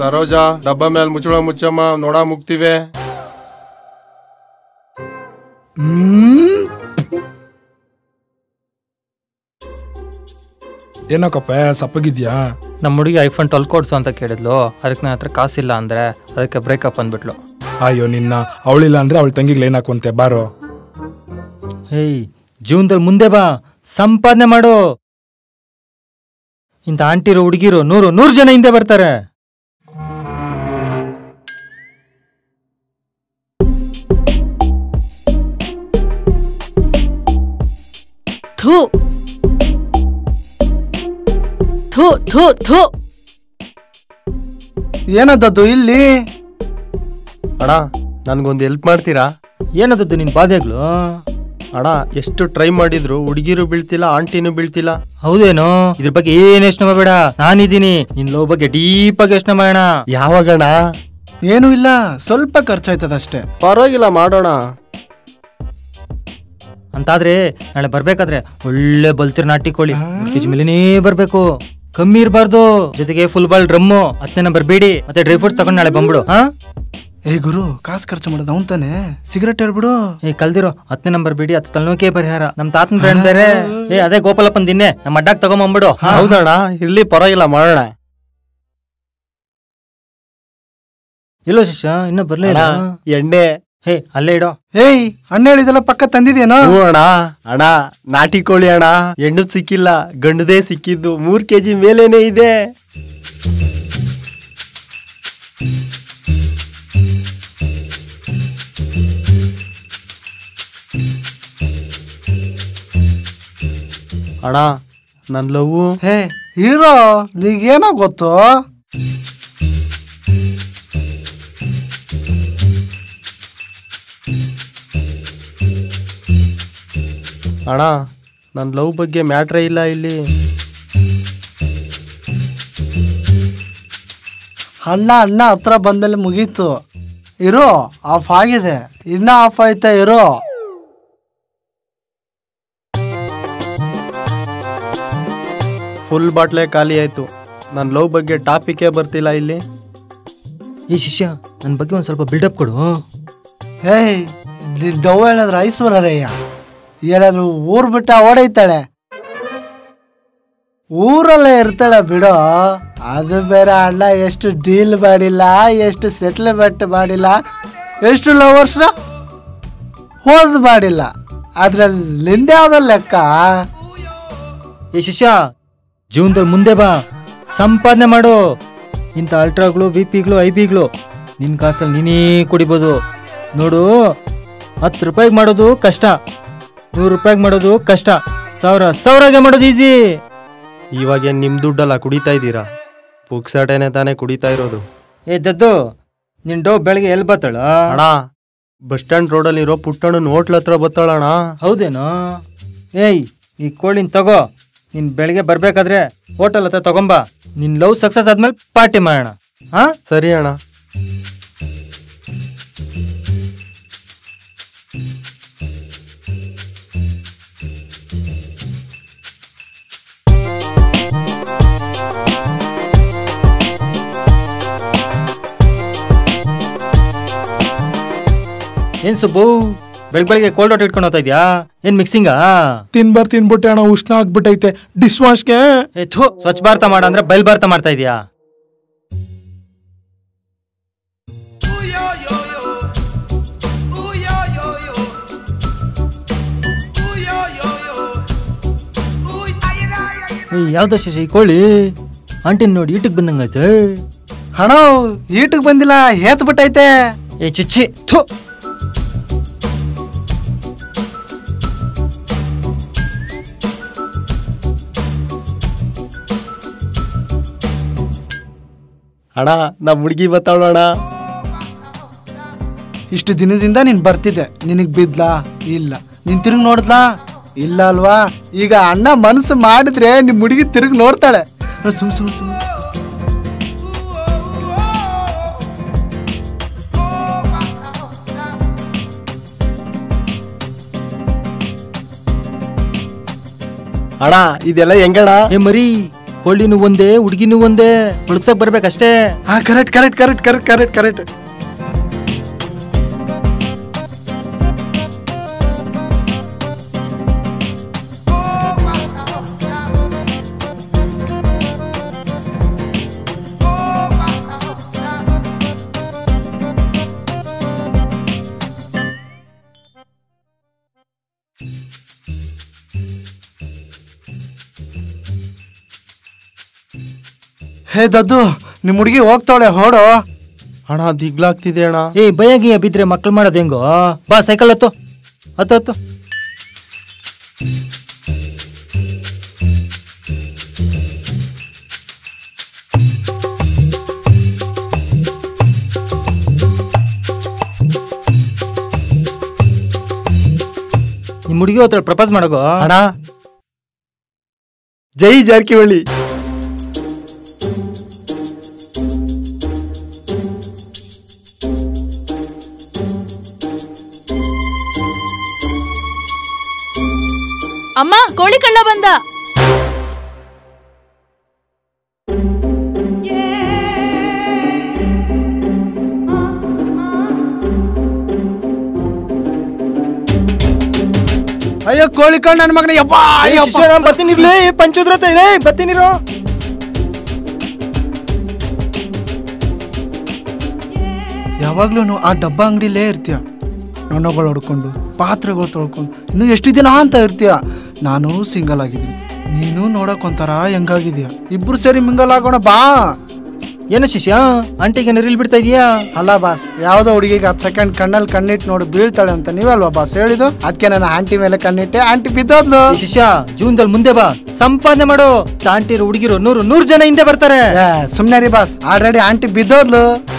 ಸರೋಜ ಡಬ್ಬ ಮೇಲೆ ಮುಚ್ಚಳ ಮುಚ್ಚಮ್ಮ ನೋಡ ಮುಗ್ತಿವೆ ಏನೋಕಪ್ಪ ಸಪ್ಪಗಿದ್ಯಾ ನಮ್ಮ ಹುಡುಗಿ ಐಫೋನ್ ಟ್ವೆಲ್ ಕೊಡ್ಸು ಅಂತ ಕೇಳಿದ್ಲು ಅದಕ್ಕೆ ನನ್ನ ಹತ್ರ ಕಾಸಿಲ್ಲ ಅಂದ್ರೆ ಅದಕ್ಕೆ ಬ್ರೇಕಪ್ ಅಂದ್ಬಿಟ್ಲು ಅಯ್ಯೋ ನಿನ್ನ ಅವಳಿಲ್ಲ ಅಂದ್ರೆ ಅವಳ ತಂಗಿಗೆ ಲೈನ್ ಹಾಕುವಂತೆ ಬಾರೋ ಹೇಯ್ ಜೀವನದಲ್ಲಿ ಮುಂದೆ ಬಾ ಸಂಪಾದನೆ ಮಾಡು ಇಂಥ ಆಂಟಿರು ಹುಡುಗಿರು ನೂರು ನೂರು ಜನ ಹಿಂದೆ ಬರ್ತಾರೆ ಥೂ ಥೂ ಥೂ ಥೂ ಏನದದ್ದು ಇಲ್ಲಿ ಅಣ್ಣ ನನ್ಗೊಂದು ಹೆಲ್ಪ್ ಮಾಡ್ತೀರಾ ಏನದದ್ದು ನಿನ್ ಬಾಧೆಗಳು ಅಣ್ಣ ಎಷ್ಟು ಟ್ರೈ ಮಾಡಿದ್ರು ಹುಡುಗಿರು ಬೀಳ್ತಿಲ್ಲ ಆಂಟಿನೂ ಬೀಳ್ತಿಲ್ಲ ಹೌದೇನೋ ಇದ್ರ ಬಗ್ಗೆ ಏನ್ ಯೋಚನೆ ಮಾಡಬೇಡ ನಾನಿದ್ದೀನಿ ನಿನ್ ಲವ್ ಬಗ್ಗೆ ಡೀಪ್ ಆಗಿ ಯೋಚನೆ ಮಾಡೋಣ ಯಾವಾಗಣ್ಣ ಏನೂ ಇಲ್ಲ ಸ್ವಲ್ಪ ಖರ್ಚಾಯ್ತದಷ್ಟೇ ಪರವಾಗಿಲ್ಲ ಮಾಡೋಣ ಅಂತಾದ್ರೆ ನಾಳೆ ಬರ್ಬೇಕಾದ್ರೆ ಒಳ್ಳೆ ಬಲ್ತಿರ್ ನಾಟಿ ಕೋಳಿ ಕೆಜಿ ಮೇಲೇನೇ ಬರ್ಬೇಕು ಕಮ್ಮಿ ಇರಬಾರ್ದು ಜೊತೆಗೆ ಫುಲ್ ಬಾಲ್ ಡ್ರಮ್ಮು ಹತ್ತನೇ ನಂಬರ್ ಬೇಡಿ ಮತ್ತೆ ಡ್ರೈ ಫ್ರೂಟ್ಸ್ ತಗೊಂಡು ನಾಳೆ ಬಂದ್ಬಿಡು ಹಾ ಏ ಗುರು ಕಾಸು ಖರ್ಚು ಮಾಡೋದು ಅವನ್ ತಾನೆ ಸಿಗರೆಟ್ ಹೇಳ್ಬಿಡು ಏ ಕಲ್ದಿರೋ ಹತ್ತನೇ ನಂಬರ್ ಬೇಡಿ ಹತ್ತು ತಲೆನೋಕೆ ಪರಿಹಾರ ನಮ್ ತಾತನ ಬ್ರ್ಯಾಂಡ್ ಬೇರೆ ಏ ಅದೇ ಗೋಪಾಲಪ್ಪನ್ ದಿನ್ನೆ ನಮ್ಮ ಅಡ್ಡಾಕ್ ತಗೊಂಬಂದ್ಬಿಡು ಹೌದಣ್ಣ ಇರ್ಲಿ ಪರವಾಗಿಲ್ಲ ಮಾಡೋಣ ಇಲ್ಲೋ ಶಿಷ್ಯ ಇನ್ನ ಬರ್ಲೇ ಇಲ್ಲ ಅಣ್ಣ, ಎಣ್ಣೆ ಹೇ ಅಲ್ಲೇ ಇಡೋ ಏಯ್ ಅಣ್ಣ ಹೇಳಿದೆಲ್ಲ ಪಕ್ಕ ತಂದಿದೇನೋ ಹ್ಞೂ ಅಣ್ಣ ಅಣ್ಣ ನಾಟಿ ಕೋಳಿ ಅಣ್ಣ ಹೆಣ್ಣು ಸಿಕ್ಕಿಲ್ಲ ಗಂಡದೇ ಸಿಕ್ಕಿದ್ದು ಮೂರ್ ಕೆಜಿ ಮೇಲೇನೆ ಇದೆ ಅಣ್ಣ ನನ್ ಲವ್ ಹೇ ಹೀರೋ ನೀಗೇನೋ ಗೊತ್ತು ಅಣ್ಣ ನನ್ ಲವ್ ಬಗ್ಗೆ ಮ್ಯಾಟ್ರೇ ಇಲ್ಲ ಇಲ್ಲಿ ಅಣ್ಣ ಅಣ್ಣ ಹತ್ರ ಬಂದ್ಮೇಲೆ ಮುಗೀತು ಇರೋ ಆಫ್ ಆಗಿದೆ ಇನ್ನ ಆಫ್ ಆಯ್ತಾ ಇರೋ ಫುಲ್ ಬಾಟ್ಲೆ ಖಾಲಿ ಆಯ್ತು ನನ್ ಲವ್ ಬಗ್ಗೆ ಟಾಪಿಕೇ ಬರ್ತಿಲ್ಲ ಇಲ್ಲಿ ಈ ಶಿಷ್ಯ ನನ್ ಬಗ್ಗೆ ಒಂದ್ ಸ್ವಲ್ಪ ಬಿಲ್ಡಪ್ ಕೊಡು ಹೇಯ್ ಡವ್ ಹೇಳಿದ್ರೆ ಐಶ್ವರ್ಯಯ್ಯ ಏನಾದ್ರು ಊರ್ ಬಿಟ್ಟ ಓಡೈತಾಳೆ ಊರಲ್ಲೇ ಇರ್ತಾಳೆ ಬಿಡೋ ಅದು ಬೇರೆ ಅಣ್ಣ ಎಷ್ಟು ಡೀಲ್ ಮಾಡಿಲ್ಲ ಎಷ್ಟು ಸೆಟ್ಲ್ಮೆಂಟ್ ಮಾಡಿಲ್ಲ ಎಷ್ಟು ಲವರ್ಸ್ನ ಹೋದ್ ಮಾಡಿಲ್ಲ ಅದ್ರಲ್ಲಿ ನಿಂದೆ ಯಾವ್ದೋ ಲೆಕ್ಕ ಏ ಶಿಷ್ಯ ಜೀವನದಲ್ಲಿ ಮುಂದೆ ಬಾ ಸಂಪಾದನೆ ಮಾಡು ಇಂಥ ಅಲ್ಟ್ರಾಗಳು ಬಿ ಪಿಗಳು ಐ ಬಿಗಳು ನಿನ್ನ ಕಾಸಲ್ಲಿ ನೀನೇ ಕುಡಿಬೋದು ನೋಡು ಹತ್ತು ರೂಪಾಯಿಗೆ ಮಾಡೋದು ಕಷ್ಟ ನೂರು ರೂಪಾಯಿಗೆ ಮಾಡೋದು ಕಷ್ಟ ಸಾವಿರ ಸಾವಿರಾಗೆ ಮಾಡೋದು ಈಸಿ ಇವಾಗ ನಿಮ್ ದುಡ್ಡಲ್ಲ ಕುಡಿತಾ ಇದ್ದೀರಾ ಪುಕ್ಸಟೇನೆ ತಾನೇ ಕುಡಿತಾ ಇರೋದು ಏ ದದ್ದು ನಿನ್ ಡೋ ಬೆಳಗ್ಗೆ ಎಲ್ಲಿ ಬತ್ತಾಳ ಅಣ್ಣ ಬಸ್ ಸ್ಟ್ಯಾಂಡ್ ರೋಡಲ್ಲಿ ಇರೋ ಪುಟ್ಟಣ್ಣನ ಹೋಟ್ಲ್ ಹತ್ರ ಬತ್ತಾಳಣ್ಣ ಹೌದೇನೋ ಏಯ್ ಈ ಕೋಳಿನ ತಗೋ ನೀನ್ ಬೆಳಗ್ಗೆ ಬರ್ಬೇಕಾದ್ರೆ ಹೋಟೆಲ್ ಹತ್ರ ತಗೊಂಬ ನಿನ್ ಲವ್ ಸಕ್ಸಸ್ ಆದ್ಮೇಲೆ ಪಾರ್ಟಿ ಮಾಡೋಣ ಹಾ ಸರಿ ಅಣ್ಣ ಏನ್ ಸುಬ್ಬು ಬೆಳಗ್ಗೆ ಬೆಳಗ್ಗೆ ಕೋಲ್ಡ್ ವಾಟರ್ ಇಟ್ಕೊಂಡು ಹೋಗ್ತಾ ಇದ್ಯಾ ಏನ್ ಮಿಕ್ಸಿಂಗಾ ತಿನ್ಬಾರ್ ತಿನ್ಬಿಟ್ಟೆ ಅಣ್ಣ ಉಷ್ಣ ಆಗ್ಬಿಟ್ಟೈತೆ ಡಿಶ್ ವಾಶ್ಗೆ ಏ ಥು ಸ್ವಚ್ಛ ಭಾರತ ಮಾಡ ಅಂದ್ರೆ ಬಯಲ್ ಭಾರತ ಮಾಡ್ತಾ ಇದೀಯಾ ಏಯ್, ಯಾವ್ದೋ ಶಶಿ ಈ ಕೋಳಿ ಆಂಟಿನ್ ನೋಡಿ ಈಟಿಗೆ ಬಂದಂಗೈತೆ ಹಣ ಈಟಿಗೆ ಬಂದಿಲ್ಲ ಹೇತ್ ಬಿಟ್ಟೈತೆ ಏ ಚಿಚ್ಚಿ ಥು ಅಣ್ಣ ನಮ್ಮ ಹುಡುಗಿ ಬತ್ತಾಳಣ್ಣ ಇಷ್ಟು ದಿನದಿಂದ ನೀನ್ ಬರ್ತಿದ್ದೆ ನಿನಗ್ ಬಿದ್ಲಾ ಇಲ್ಲ ನೀನ್ ತಿರುಗಿ ನೋಡಿದ್ಲಾ ಇಲ್ಲ ಅಲ್ವಾ ಈಗ ಅಣ್ಣ ಮನಸ್ಸು ಮಾಡಿದ್ರೆ ನಿಮ್ ಹುಡುಗಿ ತಿರುಗಿ ನೋಡ್ತಾಳೆ ಸುಮ್ ಸುಮ್ ಸುಮ್ ಅಣ್ಣ ಇದೆಲ್ಲ ಹೆಂಗಣ್ಣ ಏ ಮರಿ ಕೊಳ್ಳಿನೂ ಒಂದೇ ಹುಡುಗಿನೂ ಒಂದೇ ಹುಡುಕ್ಸಕ್ ಬರ್ಬೇಕಷ್ಟೇ ಹಾ correct correct correct correct correct correct ಹೇ ದದ್ದು ನಿಮ್ ಹುಡುಗಿ ಹೋಗ್ತಾವಳೆ ಹೊಡು ಅಣ್ಣ ದಿಗ್ಲಾಗ್ತಿದೆ ಅಣ್ಣ ಏ ಬಯಗಿಯ ಬಿದ್ರೆ ಮಕ್ಳು ಮಾಡೋದು ಹೆಂಗೋ ಬಾ ಸೈಕಲ್ ಹತ್ತು ಹತ್ತು ಹತ್ತು ನಿಮ್ ಹುಡುಗಿ ಹತ್ರ ಪ್ರಪೋಸ್ ಮಾಡಗೋ ಅಣ್ಣ ಜೈ ಜಾರಕಿಹೊಳಿ ಅಮ್ಮ ಕೋಳಿ ಕಳ್ಳ ಬಂದ ಅಯ್ಯೋ ಕೋಳಿ ಕಣ್ಣು ನನ್ನ ಮಗನ ಯಪ್ಪ ಅಯ್ಯಪ್ಪ. ಬತ್ತೀನಿರ್ಲೇ ಪಂಚೋದ್ರ ಬತ್ತೀನಿರೋ ಯಾವಾಗ್ಲೂ ಆ ಡಬ್ಬ ಅಂಗಡಿಲೇ ಇರ್ತೀಯ ನೊಣ್ಣಗಳು ಹೊಡ್ಕೊಂಡು ಪಾತ್ರೆಗಳು ತೊಳ್ಕೊಂಡು ಇನ್ನು ಎಷ್ಟು ದಿನ ಅಂತ ಇರ್ತೀಯ ನಾನು ಸಿಂಗಲ್ ಆಗಿದ್ದೀನಿ ನೀನು ನೋಡಕ್ ಒಂಥರ ಹೆಂಗಾಗಿದ್ಯಾ ಇಬ್ರು ಸೇರಿ ಮಿಂಗಲ್ ಆಗೋಣ ಬಾ ಏನು ಶಿಷ್ಯ ಆಂಟಿಗೆ ರೀಲ್ ಬಿಡ್ತಾ ಇದೀಯಾ ಅಲ್ಲ ಬಾಸ್ ಯಾವ್ದೋ ಹುಡುಗಿಗೆ ಹತ್ತು ಸೆಕೆಂಡ್ ಕಣ್ಣಲ್ಲಿ ಕಣ್ಣಿಟ್ಟು ನೋಡಿ ಬೀಳ್ತಾಳೆ ಅಂತ ನೀವಲ್ವಾ ಬಾಸ್ ಹೇಳಿದ್ದು ಅದಕ್ಕೆ ನಾನು ಆಂಟಿ ಮೇಲೆ ಕಣ್ಣಿಟ್ಟೆ ಆಂಟಿ ಬಿದ್ದೋದ್ಲು ಏ ಶಿಷ್ಯ ಜೂನ್ದಲ್ಲಿ ಮುಂದೆ ಬಾ ಸಂಪಾದನೆ ಮಾಡು ತಾಂಟಿರು ಹುಡುಗಿರು ನೂರು ನೂರು ಜನ ಹಿಂದೆ ಬರ್ತಾರೆ ಏ, ಸುಮ್ನೆ ರೀ ಬಾಸ್ ಆಲ್ರೆಡಿ ಆಂಟಿ ಬಿದ್ದೋದ್ಲು